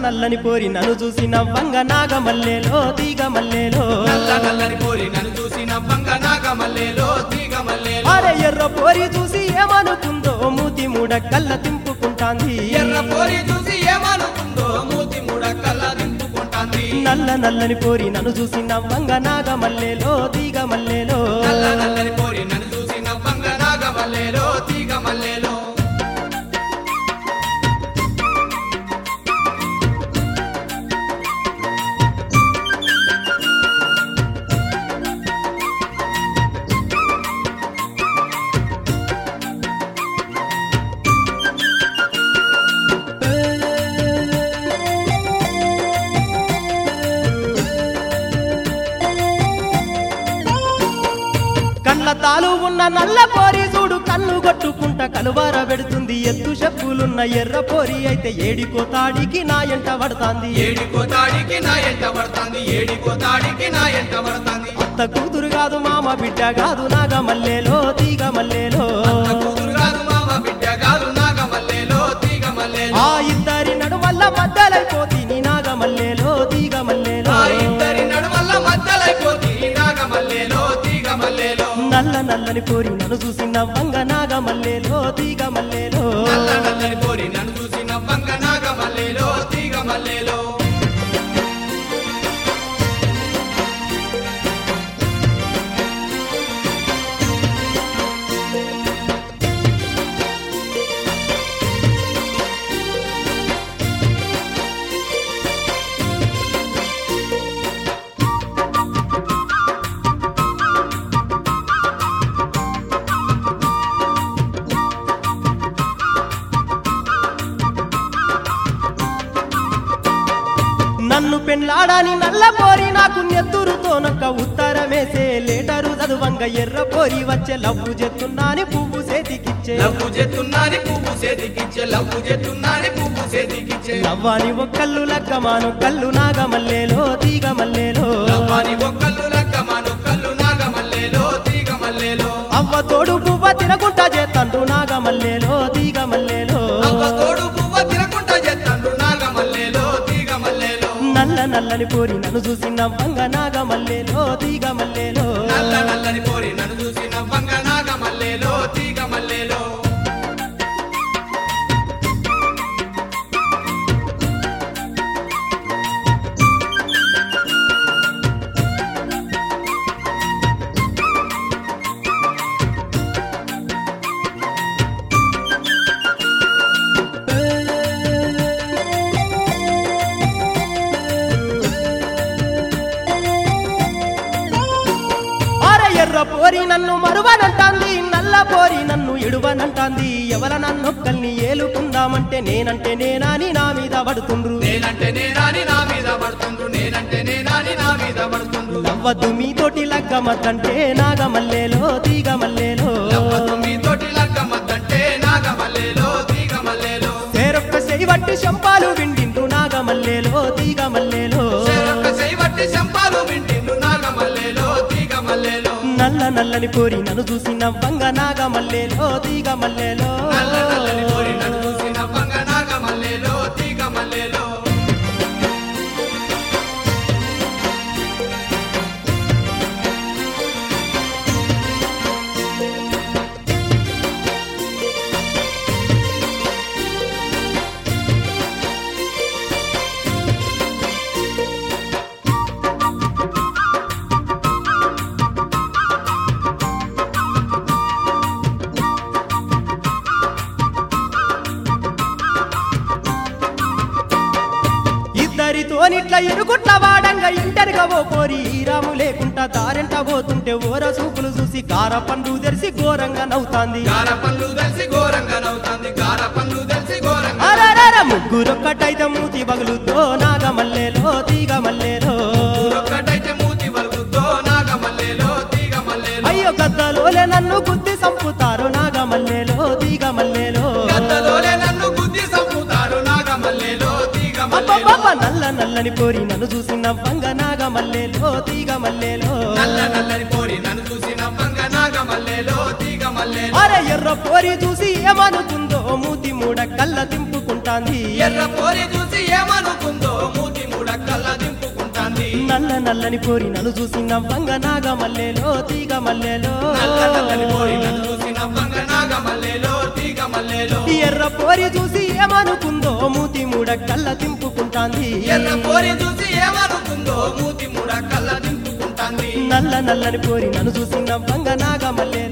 నల్లని పోరి నన్ను చూసి నవ్వంగ నాగమల్లేలో తీగ మల్లేలో నల్ల నల్లని పోరి నన్ను చూసి నవ్వంగ నాగమల్లేలో తీగ మల్లేలో అరే ఎర్ర పోరి చూసి ఏమనుకుందో మూతి మూడ కళ్ళ తింపుకుంటాంది ఎర్ర పోరి చూసి ఏమనుకుందో మూతి మూడ కళ్ళ దింపుకుంటాంది నల్ల నల్లని పోరి నన్ను చూసి నవ్వంగ నాగమల్లేలో తీగ మల్లేలో నల్ల నల్లని పోరి నన్ను చూసి నవ్వంగ నాగమల్లేలో తీగ మల్లేలో కళ్ళ తాలు ఉన్న నల్ల పోరి చూడు కన్ను కొట్టుకుంట కలువార పెడుతుంది ఎత్తు చెప్పులున్న ఎర్ర పోరి అయితే ఏడికో తాడికి నా ఎంట పడతాంది ఏడికో తాడికి నా ఎంట పడతాంది ఏడికో తాడికి నా ఎంట పడతాంది అత్త కూతురు కాదు మామ బిడ్డ కాదు నాగమల్లేలో తీగ మల్లేలో అత్త కూతురు కాదు మామ బిడ్డ కాదు నాగమల్లేలో తీగ మల్లేలో ఆ ఇద్దరి నడుమల్ల మద్దలైపోతీని నాగమల్లేలో తీగ మల్లేలో ఆ ఇద్దరి నడుమల్ల మధ్యలైపోతి నాగమల్లేలో తీగ మల్లేలో నల్ల నల్లని పోరి నన్ను చూసి నవ్వంగ నాగమల్లేలో తీగ మల్లేలో నల్ల నల్లని కోరి నన్ను చూసి నవ్వంగ నాగమల్లేలో తీగ మల్లేలో నన్ను పెళ్ళాడని నల్ల పోరి నాకు నెత్తురుతో నొక్క ఉత్తరమేసే లేటరు చదువంగ ఎర్ర పోరి వచ్చే లవ్వు చెత్తున్నాని పువ్వు చేతికిచ్చే లవ్వు చేస్తున్నాని పువ్వు చేతికిచ్చే లవ్వు చేస్తున్నాని పువ్వు చేతికిచ్చే నవ్వాని ఒక్కళ్ళు లగ్గమాను కళ్ళు నాగమల్లేలో తీగ మల్లేలో లవ్వాని ఒక్కళ్ళు లగ్గమాను కళ్ళు నాగమల్లేలో తీగ మల్లేలో అవ్వ తోడు పువ్వ తినకుంటా చేతండ్రు నాగమల్లేలో తీగ మల్లేలో అవ్వ తోడు పువ్వ తినకుండా చేస్తాడు నాగమల్లేలో తీగ మల్లేలో నల్ల నల్లని పోరి నన్ను చూసి నవ్వంగ నాగమల్లేలో తీగ మల్లేలో నల్ల నల్లని పోరి నన్ను చూసి నవ్వంగ నాగమల్లేలో తీగ మల్లేలో అరే ఎర్ర పోరి నన్ను మరువనంటాంది నల్ల పోరి నన్ను ఎడువనంటాంది ఎవల నన్నొక్కల్ని ఏలుకుందామంటే నేనంటే నేనాని నా మీద పడుతుండ్రు నేనంటే నేనాని నా మీద పడుతుండ్రు నేనంటే నేనాని నా మీద పడుతుండ్రు నవ్వద్దు మీతోటి లగ్గమద్దంటే నాగమల్లేలో తీగ మల్లేలో లవ్వద్దు మీతోటి లగ్గమద్దంటే నాగమల్లేలో తీగ మల్లేలో సేరొక్క చెయ్యబట్టి శంపాలు విండిండ్రు నాగమల్లేలో తీగ మల్లేలో చెరొక్క చేయబట్టి శంపాలు వింటిండు నాగమల్లేలో తీగ మల్లేలో నల్ల నల్లని పోరి నన్ను చూసి నవ్వంగ నాగమల్లేలో తీగ మల్లేలో నల్ల నల్లని పోరి నన్ను చూసి నవ్వంగ నాగమల్లేలో తీగ మల్లేలో ఇద్దరితోనిట్ల ఎరుగుట్ల వాడంగా ఇంటరుగా ఓ పోరి ఈ రాము లేకుంటా దారెంట పోతుంటే ఓర సూపులు చూసి కార పండు తెరిసి ఘోరంగా నవ్వుతాంది గార పళ్ళు తెలిసి ఘోరంగా నవ్వుతుంది గార పళ్ళు తెలిసి ఘోరంగా అరరర ముగ్గురొక్కటైతే మూతి బగులుతో నాగమల్లేలో తీగ మల్లేలో ఒక్కటైతే మూతి వలుగుతో నాగమల్లేలో తీగ మల్లేలో అయ్యో గద్దలోలే నన్ను గుద్ది సంపుతారు నాగమల్లేలో తీగ మల్లేలో గద్దలోలే నన్ను బుద్ధి సంపుతారు నాగమల్లేలో తీగ మల్లేలో అబ్బబ్బబ్బ నల్ల నల్లని పోరి నన్ను చూసి నవ్వంగ నాగమల్లేలో తీగ మల్లేలో నల్ల నల్లని పోరి నన్ను చూసి నవ్వంగ నాగమల్లేలో తీగ మల్లేలో అరే ఎర్ర పోరి చూసి ఏమనుకుందో మూతి మూడ కళ్ళ తింపుకుంటా దింపుకుంటాంది ఎర్ర పోరి చూసి ఏమనుకుందో మూతి ముడక్కల్లా దింపుకుంటాంది నల్ల నల్లని పోరి నన్ను చూసి నవ్వంగ నాగ మల్లెలో తీగ మల్లెలో నల్ల నల్లని పోరి నన్ను చూసి నవ్వంగ నాగమల్లేలో తీగ మల్లేలో ఎర్ర పోరి చూసి ఏమనుకుందో మూతి మూడ కళ్ళ తింపుకుంటాంది ఎర్ర పోరి చూసి ఏమనుకుందో మూతి ముడక్కల్లా దింపుకుంటాంది నల్ల నల్లని పోరి నన్ను చూసి నవ్వంగ నాగ మల్లెలో